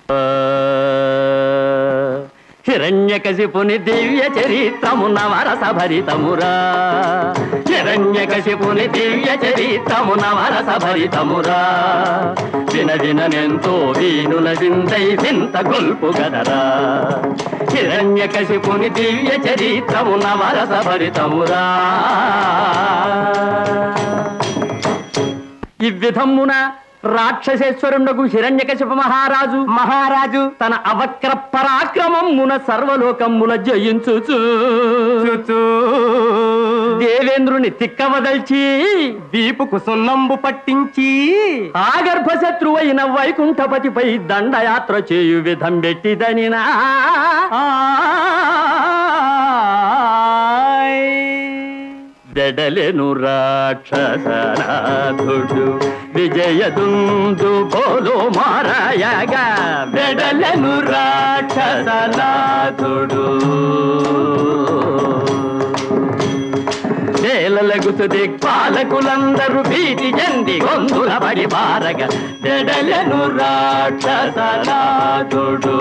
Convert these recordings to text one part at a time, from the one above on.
హిరణ్యకశిపుని దివ్య చరిత్రము నవరస భరితమురా హిరణ్యకశిపుని దివ్య చరిత్రము నవరస భరితమురా విన విననెంతో వీనుల విందై వింత గొల్పు గదరా హిరణ్యకశిపుని దివ్య చరిత్రము నవరస భరితమురా ఈ విధమున రాక్షసేశ్వరుండకు హిరణ్యకశిప మహారాజు మహారాజు తన అవక్ర పరాక్రమమున సర్వలోకముల జయించుచు దేవేంద్రుని తిక్కవదల్చి దీపుకు సున్నంబు పట్టించి ఆగర్భశత్రువైన వైకుంఠపతిపై దండయాత్ర చేయు విధం పెట్టిదనినా వెడలెను రాక్షసనాథుడు విజయదుందు బోలు మారాయగా వెడలెను రాక్షసనాథుడు వేలలగుతు దిక్పాలకులందరూ భీతి చెంది గొంతుల పడి బారగ వెడలెను రాక్షసనాథుడు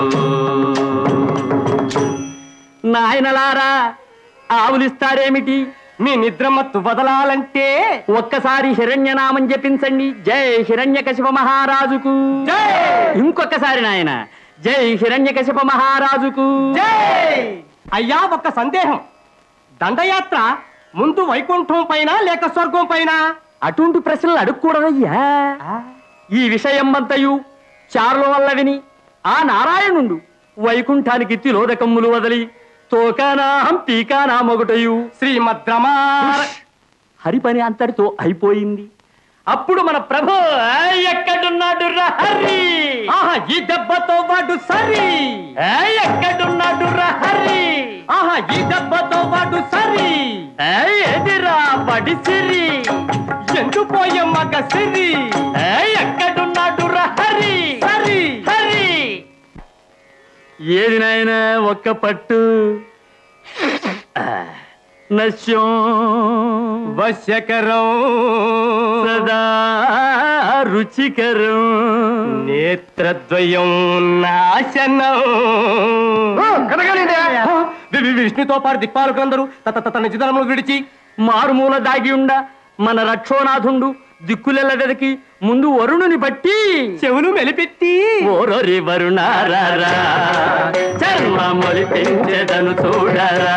నాయనలారా ఆవులిస్తారేమిటి మీ నిద్రమత్తు వదలాలంటే ఒక్కసారి హిరణ్యనామం జపించండి జై హిరణ్యకశిప మహారాజుకు జై! ఇంకొకసారి నాయన జై హిరణ్యకశిప మహారాజుకు జై! అయ్యా ఒక్క సందేహం దండయాత్ర ముందు వైకుంఠం పైన లేక స్వర్గం పైన అటువంటి ప్రశ్నలు అడుక్కూడదయ్యా ఈ విషయమంతయు చారుల వల్ల విని ఆ నారాయణుండు వైకుంఠానికి తిలోదకమ్ములు వదలి తోకానాం పీకానా మొగటయు శ్రీమద్రమార హరి పని అంతటితో అయిపోయింది అప్పుడు మన ప్రభు "ఏయ్, ఎక్కడున్నాడు రా హరి ఆహా ఈ దెబ్బతో వాడు సరి ఏయ్, ఎక్కడున్నాడు రా హరి ఆహా ఈ దెబ్బతో వాడు సరి ఏయ్, ఎదిరా పడిసిరి ఎందు పోయే మగ సిరి ఏయ్, ఎక్కడున్నాడు రా హరి సరి హరి ఏది నాయన ఒక్క పట్టు ఆ, నశ్యం వశ్యకరం సదా రుచికరం నేత్రద్వయం నాశనం వి- వి- విష్ణుతో పాటు దిక్పాలకులందరూ తత తత నిజధనములు విడిచి మారుమూల దాగి ఉండ మన రక్షోనాథుండు దిక్కులెల్ల వెదకి ముందు వరుణుని బట్టి చెవులు మెలిపెట్టి ఓరొరి వరుణారా చర్మములి పెంచెదను చూడరా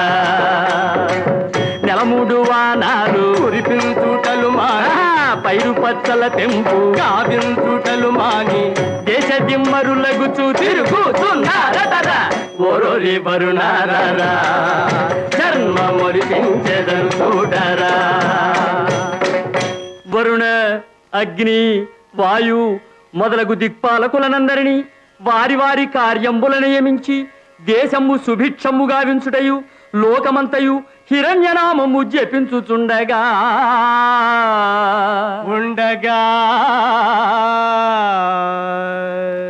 నెలమూడు వానాలు కురిపించుటలు ఆ, మాని పైరు పచ్చల తెంపు కావించుటలు మాని దేశ దిమ్మరులగుచు తిరుగుతున్నారటరా ఓరొరి వరుణారా చర్మములి పెంచెదను చూడరా వరుణ అగ్ని వాయు మొదలగు దిక్పాలకులనందరినీ వారి వారి కార్యంబుల నియమించి దేశము సుభిక్షము గావించుటయు లోకమంతయు హిరణ్యనామము జపించుచుండగా ఉండగా